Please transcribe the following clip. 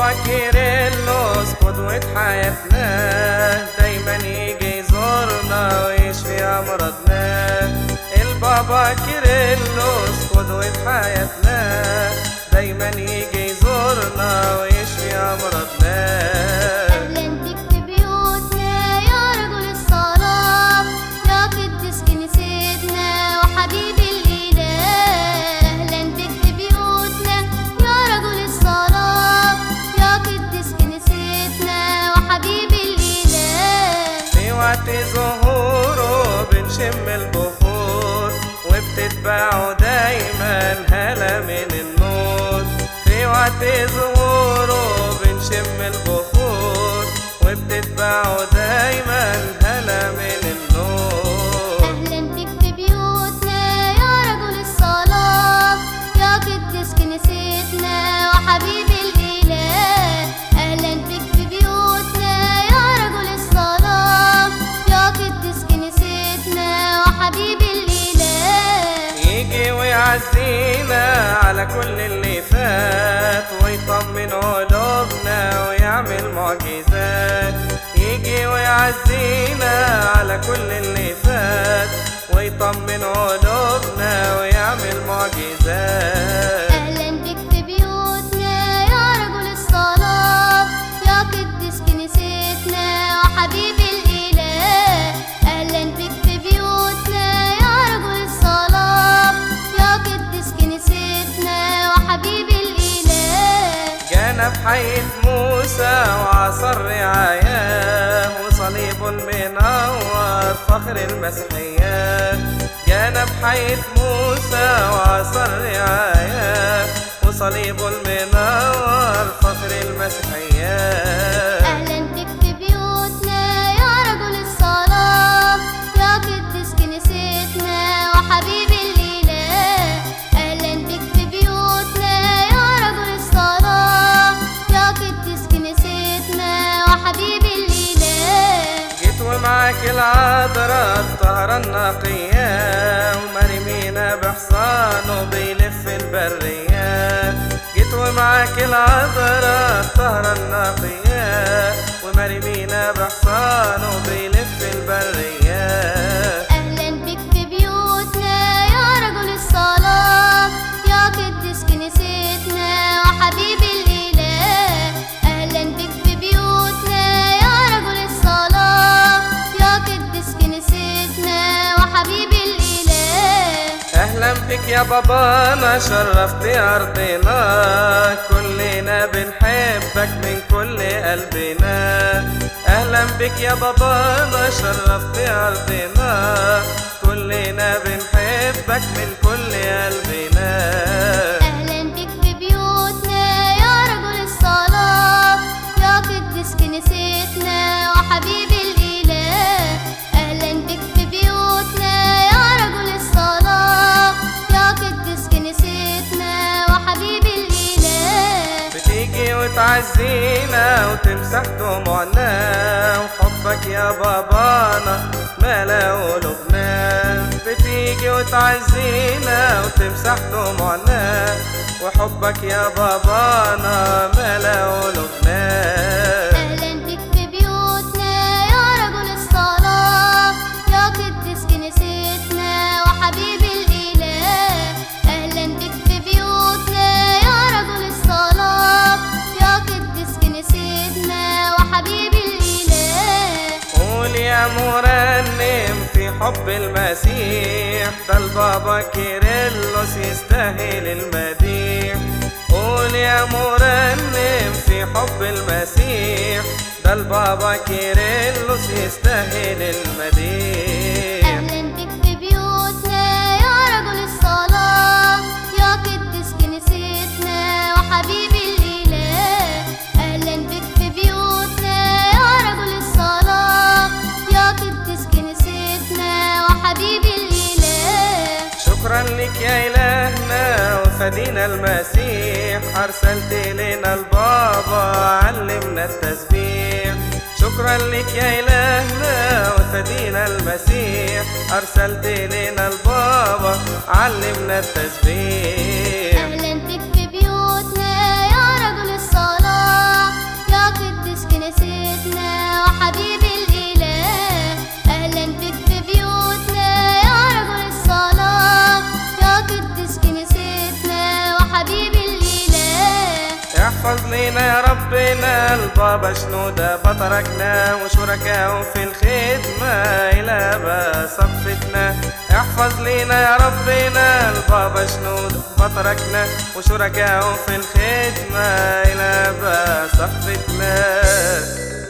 البابا كيرلس قدوة حياتنا دايما يجي يزورنا ويشفي أمراضنا البابا كيرلس قدوة حياتنا دايما يجي يزورنا ويشفي أمراضنا أهلا بك في بيوتنا يا رجل الصلاة يا قديس كنيستنا وحبيب الإله أهلا بك في بيوتنا يا رجل الصلاة يا قديس كنيستنا وحبيب الإله في وقت ظهوره بنشم البخور وبتتبعه دايما هلا من النور في وقت ظهوره بنشم البخور وبتتبعه دايما هلا من النور أهلا بك في بيوتنا يا رجل الصلاة يا قديس كنيستنا وحبيب الإله أهلا بك في بيوتنا يا رجل الصلاة يا قديس كنيستنا وحبيب الإله يجي ويعزينا على كل اللي فات ويطمن قلوبنا ويعمل معجزات يجي ويعزينا على كل اللي فات ويطمن قلوبنا ويعمل معجزات أهلا بك في بيوتنا يا رجل الصلاة يا قديس كنيستنا وحبيب الإله أهلا بك في بيوتنا يا رجل الصلاة يا قديس كنيستنا وحبيب الإله جانا في حي موسى وعصر رعاياه وصليب المنور فخر المسيحيات جانا في حي موسى وعصر رعاياه وصليب المنور فخر المسيحيات أهلا بك في بيوتنا يا رجل الصلاة يا قديس كنيستنا وحبيب الإله أهلا بك في بيوتنا يا رجل الصلاة يا قديس كنيستنا وحبيب الإله جيت ومعاك العذراء الطهرة النقية ومرمينا بحصانه بيلف البريات جيت ومعاك العذراء الطهرة النقية ومرمينا بحصانه بيلف البريات أهلا بك في بيوتنا يا رجل الصلاة يا قديس كنيستنا وحبيب الإله أهلا بك في بيوتنا يا رجل الصلاة يا قديس كنيستنا وحبيب الإله اهلا بك يا بابانا شرفت ارضنا كلنا بنحبك من كل قلبنا اهلا بك يا بابانا شرفت ارضنا كلنا بنحبك من كل قلبنا أهلا بك في بيوتنا يا رجل الصلاة يا قديس كنيستنا وحبيب الإله أهلا بك في بيوتنا يا رجل الصلاة يا قديس كنيستنا وحبيب الإله بتيجي وتعزينا وتمسح دموعنا وحبك يا بابانا ملا قلوبنا بتيجي وتعزينا وتمسح دموعنا وحبك يا بابانا ملا قلوبنا أهلا بك في بيوتنا يا رجل الصلاة يا قديس كنيستنا وحبيب الإله أهلا بك في بيوتنا يا رجل الصلاة يا قديس كنيستنا وحبيب الإله قول يا مرنم في حب المسيح ده البابا كيرلس يستاهل المديح قول يا مرنم في حب المسيح ده البابا كيرلس يستاهل المديح أهلا بك في بيوتنا يا رجل الصلاة يا قديس كنيستنا وحبيب الإله أهلا بك في بيوتنا يا رجل الصلاة يا قديس كنيستنا وحبيب الإله شكرا لك يا إلهنا وفدينا المسيح أرسلت لنا البابا علمنا التسبيح شكرا لك يا إلهنا وفدينا المسيح أرسلت لنا البابا علمنا التسبيح أهلا بك في بيوتنا يا رجل الصلاة لينا يا ربنا البابا شنودة بطركنا وشركاء في الخدمة إلى بسقفتنا احفظ لينا يا ربنا البابا شنودة بطركنا وشركاء في الخدمة إلى بسقفتنا